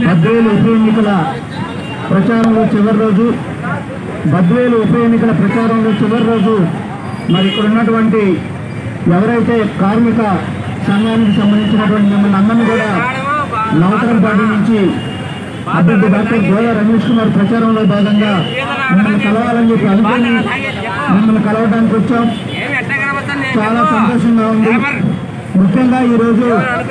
బద్వేలు ఉప ఎన్నికల ప్రచారంలో చివరి రోజు బద్వేలు ఉప ఎన్నికల ప్రచారంలో చివరి రోజు మరి ఇక్కడ ఉన్నటువంటి ఎవరైతే కార్మిక సంఘానికి సంబంధించినటువంటి మిమ్మల్ని అందరినీ కూడా నవతరం పార్టీ నుంచి అభ్యర్థి డాక్టర్ గోయ రమేష్ కుమార్ ప్రచారంలో భాగంగా మిమ్మల్ని కలవాలని చెప్పి అనుకుని మిమ్మల్ని కలవడానికి వచ్చాం చాలా సంతోషంగా ఉంది ముఖ్యంగా ఈరోజు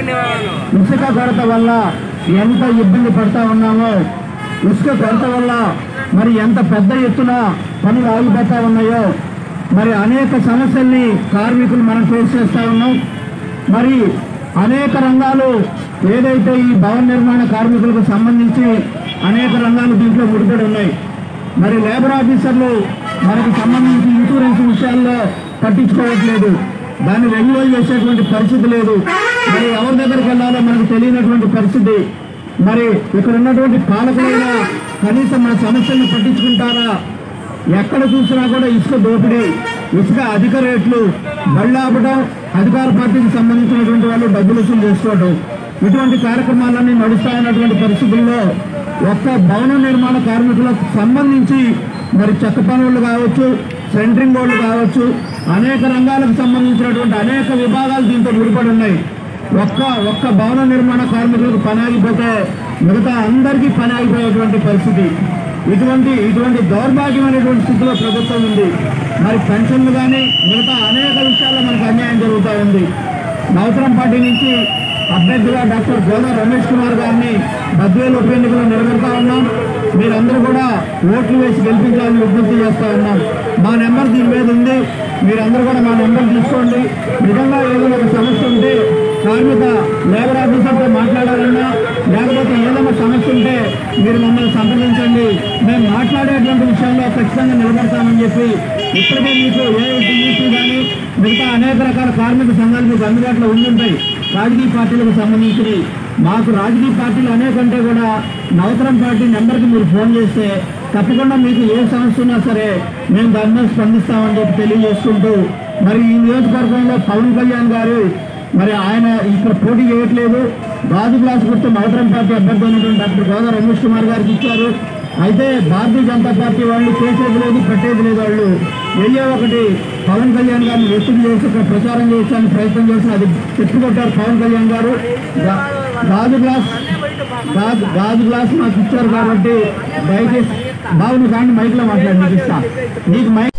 ఇసుక కొరత వల్ల ఎంత ఇబ్బంది పడతా ఉన్నామో ఇసుక కొరత వల్ల మరి ఎంత పెద్ద ఎత్తున పనులు ఆగిపోతా ఉన్నాయో మరి అనేక సమస్యల్ని కార్మికులు మనం ఫేస్ చేస్తా ఉన్నాం మరి అనేక రంగాలు ఏదైతే ఈ భవన నిర్మాణ కార్మికులకు సంబంధించి అనేక రంగాలు దీంట్లో ముడిపడి ఉన్నాయి మరి లేబర్ ఆఫీసర్లు మనకు సంబంధించి ఇన్సూరెన్స్ విషయాల్లో పట్టించుకోవట్లేదు దాన్ని రెగ్యులర్ చేసేటువంటి పరిస్థితి లేదు మరి ఎవరి దగ్గరికి వెళ్ళాలో మనకు తెలియనటువంటి పరిస్థితి మరి ఇక్కడ ఉన్నటువంటి పాలకులైనా కనీసం మన సమస్యల్ని పట్టించుకుంటారా ఎక్కడ చూసినా కూడా ఇసుక దోపిడీ ఇసుక అధిక రేట్లు బళ్ళాపడం అధికార పార్టీకి సంబంధించినటువంటి వాళ్ళు డబ్బులు వసూలు చేసుకోవడం ఇటువంటి కార్యక్రమాలన్నీ నడుస్తా ఉన్నటువంటి పరిస్థితుల్లో ఒక్క భవన నిర్మాణ కార్మికులకు సంబంధించి మరి చెక్క పనులు కావచ్చు సెంట్రింగ్ వాళ్ళు కావచ్చు అనేక రంగాలకు సంబంధించినటువంటి అనేక విభాగాలు దీంతో ముడిపడి ఉన్నాయి ఒక్క ఒక్క భవన నిర్మాణ కార్మికులకు పని ఆగిపోతే మిగతా అందరికీ పని ఆగిపోయేటువంటి పరిస్థితి ఇటువంటి ఇటువంటి దౌర్భాగ్యమైనటువంటి స్థితిలో ప్రభుత్వం ఉంది మరి పెన్షన్లు కానీ మిగతా అనేక విషయాల్లో మనకు అన్యాయం జరుగుతూ ఉంది నవసరం పార్టీ నుంచి అభ్యర్థిగా డాక్టర్ గోదా రమేష్ కుమార్ గారిని బద్వేలు ఉప ఎన్నికలో నిలబెడతా ఉన్నాం మీరందరూ కూడా ఓట్లు వేసి గెలిపించాలని విజ్ఞప్తి చేస్తా ఉన్నాం మా నెంబర్ దీని మీద ఉంది మీరందరూ కూడా మా నెంబర్ తీసుకోండి నిజంగా ఏదైనా ఒక సమస్య ఉంటే కార్మిక లేబర్ ఆఫీసర్తో మాట్లాడాలన్నా లేకపోతే ఏదైనా సమస్య ఉంటే మీరు మమ్మల్ని సంప్రదించండి మేము మాట్లాడేటువంటి విషయంలో ఖచ్చితంగా నిలబడతామని చెప్పి ఇప్పటికే మీకు ఏఐటీఈసీ కానీ మిగతా అనేక రకాల కార్మిక సంఘాలు మీకు అందుబాటులో ఉండుంటాయి రాజకీయ పార్టీలకు సంబంధించి మాకు రాజకీయ పార్టీలు అనేకంటే కూడా నవతరం పార్టీ నెంబర్కి మీరు ఫోన్ చేస్తే తప్పకుండా మీకు ఏ సమస్య ఉన్నా సరే మేము దాని మీద స్పందిస్తామని చెప్పి తెలియజేసుకుంటూ మరి ఈ నియోజకవర్గంలో పవన్ కళ్యాణ్ గారు మరి ఆయన ఇక్కడ పోటీ చేయట్లేదు రాజు క్లాస్ గుర్తు నవతరం పార్టీ అభ్యర్థి అయినటువంటి డాక్టర్ గోదా రమేష్ కుమార్ గారికి ఇచ్చారు అయితే భారతీయ జనతా పార్టీ వాళ్ళు చేసేది లేదు పెట్టేది లేదు వాళ్ళు వెయ్యో ఒకటి పవన్ కళ్యాణ్ గారిని ఒత్తిడి చేసి ఇక్కడ ప్రచారం చేయడానికి ప్రయత్నం చేసి అది తిప్పికొట్టారు పవన్ కళ్యాణ్ గారు గా- గాజు గ్లాస్ గాజు గాజు గ్లాస్ నాకు ఇచ్చారు కాబట్టి దయచేసి బాబు నువ్వు కానీ మైక్లో మాట్లాడి నీకు ఇస్తా నీకు మైక్